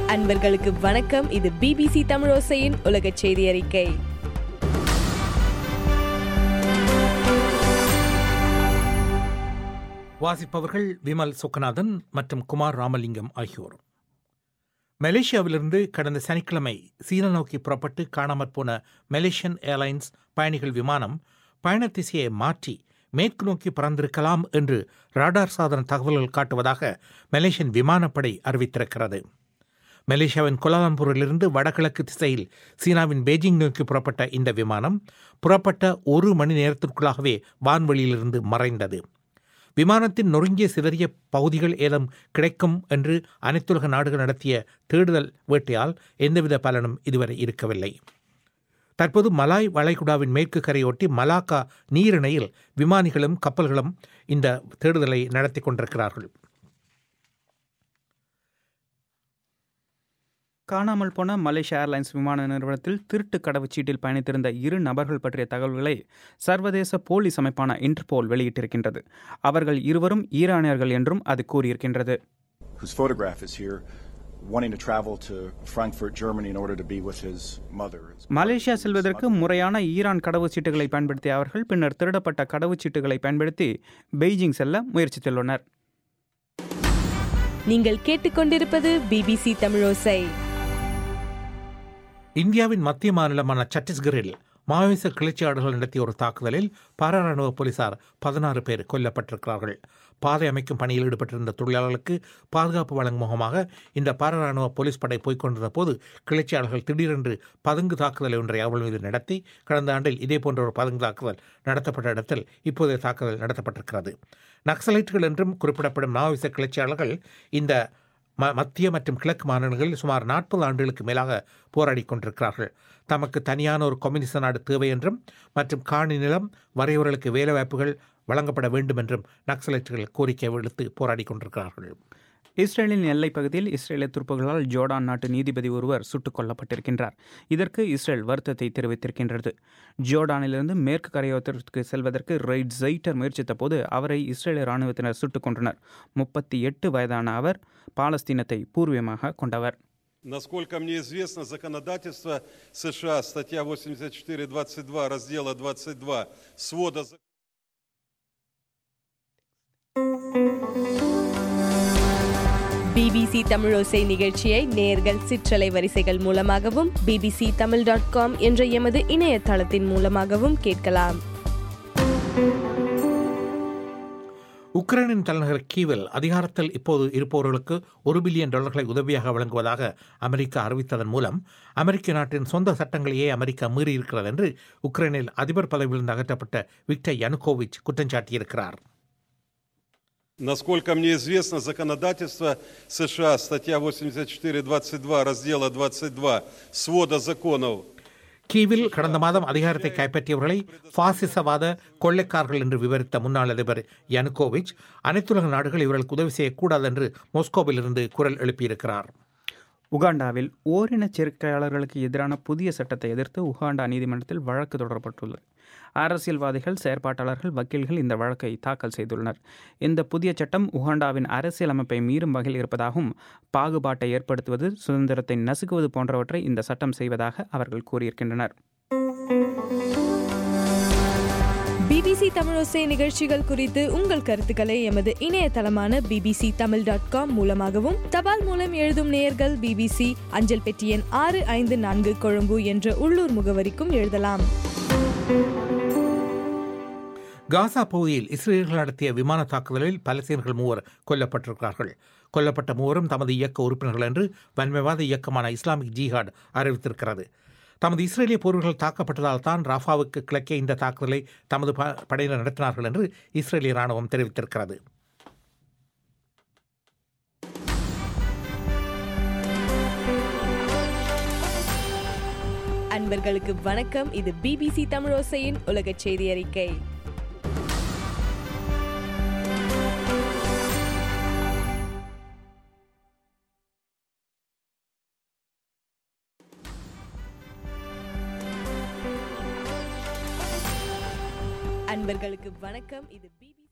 அன்பர்களுக்கு வணக்கம் இது பிபிசி தமிழோசையின் உலக செய்தி அறிக்கை வாசிப்பவர்கள் விமல் சுக்கநாதன் மற்றும் குமார் ராமலிங்கம் ஆகியோர் மலேசியாவிலிருந்து கடந்த சனிக்கிழமை சீனா நோக்கி புறப்பட்டு காணாமற் போன மலேசியன் ஏர்லைன்ஸ் பயணிகள் விமானம் பயண திசையை மாற்றி மேற்கு நோக்கி பறந்திருக்கலாம் என்று ராடார் சாதன தகவல்கள் காட்டுவதாக மலேசியன் விமானப்படை அறிவித்திருக்கிறது மலேசியாவின் கோலாலம்பூரிலிருந்து வடகிழக்கு திசையில் சீனாவின் பெய்ஜிங் நோக்கி புறப்பட்ட இந்த விமானம் புறப்பட்ட ஒரு மணி நேரத்திற்குள்ளாகவே வான்வெளியிலிருந்து மறைந்தது விமானத்தின் நொறுங்கிய சிதறிய பகுதிகள் ஏதும் கிடைக்கும் என்று அனைத்துலக நாடுகள் நடத்திய தேடுதல் வேட்டையால் எந்தவித பலனும் இதுவரை இருக்கவில்லை தற்போது மலாய் வளைகுடாவின் மேற்கு கரையொட்டி மலாக்கா நீரிணையில் விமானிகளும் கப்பல்களும் இந்த தேடுதலை நடத்தி கொண்டிருக்கிறார்கள் காணாமல் போன மலேசிய ஏர்லைன்ஸ் விமான நிறுவனத்தில் திருட்டு கடவுச்சீட்டில் பயணித்திருந்த இரு நபர்கள் பற்றிய தகவல்களை சர்வதேச போலீஸ் அமைப்பான இன்டர்போல் வெளியிட்டிருக்கின்றது அவர்கள் இருவரும் ஈரானியர்கள் என்றும் அது கூறியிருக்கின்றது whose photograph is here, wanting to travel to Frankfurt, Germany, in order to be with his mother. Malaysia செல்வதற்கு முறையான ஈரான் கடவுச்சீட்டுகளை பயன்படுத்திய அவர்கள் பின்னர் திருடப்பட்ட கடவுச்சீட்டுகளை பயன்படுத்தி பெய்ஜிங் செல்ல முயற்சித்துள்ளனர் நீங்கள் கேட்டுக்கொண்டிருப்பது பிபிசி தமிழோசை இந்தியாவின் மத்திய மாநிலமான சத்தீஸ்கரில் மாவோயிச கிளர்ச்சியாளர்கள் நடத்திய ஒரு தாக்குதலில் பாராராணுவ போலீசார் பதினாறு பேர் கொல்லப்பட்டிருக்கிறார்கள் பாதை அமைக்கும் பணியில் ஈடுபட்டிருந்த தொழிலாளர்களுக்கு பாதுகாப்பு வழங்கும் முகமாக இந்த பாராராணுவ போலீஸ் படை போய்க்கொண்டிருந்த போது கிளர்ச்சியாளர்கள் திடீரென்று பதுங்கு தாக்குதலை ஒன்றை அவள் மீது நடத்தி கடந்த ஆண்டில் இதே போன்ற ஒரு பதுங்கு தாக்குதல் நடத்தப்பட்ட இடத்தில் இப்போதைய தாக்குதல் நடத்தப்பட்டிருக்கிறது நக்சலைட்டுகள் என்றும் குறிப்பிடப்படும் மாவோயிச கிளர்ச்சியாளர்கள் இந்த ம மத்திய மற்றும் கிழக்கு மாநிலங்களில் சுமார் நாற்பது ஆண்டுகளுக்கு மேலாக போராடி கொண்டிருக்கிறார்கள் தமக்கு தனியான ஒரு கம்யூனிச நாடு தேவை என்றும் மற்றும் காணி நிலம் வரையவர்களுக்கு வேலைவாய்ப்புகள் வழங்கப்பட வேண்டும் என்றும் நக்சலைட்டுகள் கோரிக்கை விடுத்து போராடி கொண்டிருக்கிறார்கள் இஸ்ரேலின் எல்லைப் பகுதியில் இஸ்ரேலிய துருப்புகளால் ஜோர்டான் நாட்டு நீதிபதி ஒருவர் சுட்டுக் கொல்லப்பட்டிருக்கின்றார் இதற்கு இஸ்ரேல் வருத்தத்தை தெரிவித்திருக்கின்றது ஜோர்டானிலிருந்து மேற்கு கரையோரத்திற்கு செல்வதற்கு ரெய்ட் ஜெய்டர் முயற்சித்த போது அவரை இஸ்ரேலிய இராணுவத்தினர் சுட்டுக் கொன்றனர் முப்பத்தி எட்டு வயதான அவர் பாலஸ்தீனத்தை பூர்வீகமாக கொண்டவர் Насколько мне известно, законодательство США, статья 84.22 раздела 22 свода законов பிபிசி தமிழோசை நிகழ்ச்சியை நேர்கள் சிற்றலை வரிசைகள் மூலமாகவும் பிபிசி தமிழ் டாட் காம் என்ற எமது இணையதளத்தின் மூலமாகவும் கேட்கலாம் உக்ரைனின் தலைநகர் கீவில் அதிகாரத்தில் இப்போது இருப்பவர்களுக்கு ஒரு பில்லியன் டாலர்களை உதவியாக வழங்குவதாக அமெரிக்கா அறிவித்ததன் மூலம் அமெரிக்க நாட்டின் சொந்த சட்டங்களையே அமெரிக்கா மீறியிருக்கிறது என்று உக்ரைனில் அதிபர் பதவியிலிருந்து அகற்றப்பட்ட விக்டர் யனுகோவிச் குற்றம் சாட்டியிருக்கிறார் Насколько мне известно, законодательство США, статья 84.22 раздела 22 свода законов கீவில் கடந்த மாதம் அதிகாரத்தை கைப்பற்றியவர்களை பாசிசவாத கொள்ளைக்காரர்கள் என்று விவரித்த முன்னாள் அதிபர் யனுகோவிச் அனைத்துலக நாடுகள் இவர்களுக்கு உதவி செய்யக்கூடாது என்று மொஸ்கோவிலிருந்து குரல் எழுப்பியிருக்கிறார் உகாண்டாவில் ஓரின சேர்க்கையாளர்களுக்கு எதிரான புதிய சட்டத்தை எதிர்த்து உகாண்டா நீதிமன்றத்தில் வழக்கு தொடரப்பட்டுள்ளது அரசியல்வாதிகள் செயற்பாட்டாளர்கள் வக்கீல்கள் இந்த வழக்கை தாக்கல் செய்துள்ளனர் இந்த புதிய சட்டம் உகாண்டாவின் அரசியல் அமைப்பை மீறும் வகையில் இருப்பதாகவும் பாகுபாட்டை ஏற்படுத்துவது சுதந்திரத்தை நசுக்குவது போன்றவற்றை இந்த சட்டம் செய்வதாக அவர்கள் கூறியிருக்கின்றனர் பிபிசி தமிழோசை நிகழ்ச்சிகள் குறித்து உங்கள் கருத்துக்களை எமது இணையதளமான பிபிசி தமிழ் டாட் காம் மூலமாகவும் தபால் மூலம் எழுதும் நேயர்கள் பிபிசி அஞ்சல் பெட்டி எண் ஆறு ஐந்து நான்கு கொழும்பு என்ற உள்ளூர் முகவரிக்கும் எழுதலாம் காசா பகுதியில் இஸ்ரேல்கள் நடத்திய விமான தாக்குதலில் பலஸ்தீனர்கள் மூவர் கொல்லப்பட்டிருக்கிறார்கள் கொல்லப்பட்ட மூவரும் தமது இயக்க உறுப்பினர்கள் என்று வன்மைவாத இயக்கமான இஸ்லாமிக் ஜிஹாட் அறிவித்திருக்கிறது தமது இஸ்ரேலிய போர்கள் தாக்கப்பட்டதால் தான் ராஃபாவுக்கு கிழக்கே இந்த தாக்குதலை தமது ப- படையினர் நடத்தினார்கள் என்று இஸ்ரேலிய ராணுவம் தெரிவித்திருக்கிறது அன்பர்களுக்கு வணக்கம் இது பிபிசி தமிழோசையின் உலக செய்தி அறிக்கை அன்பர்களுக்கு வணக்கம் இது பிபிசி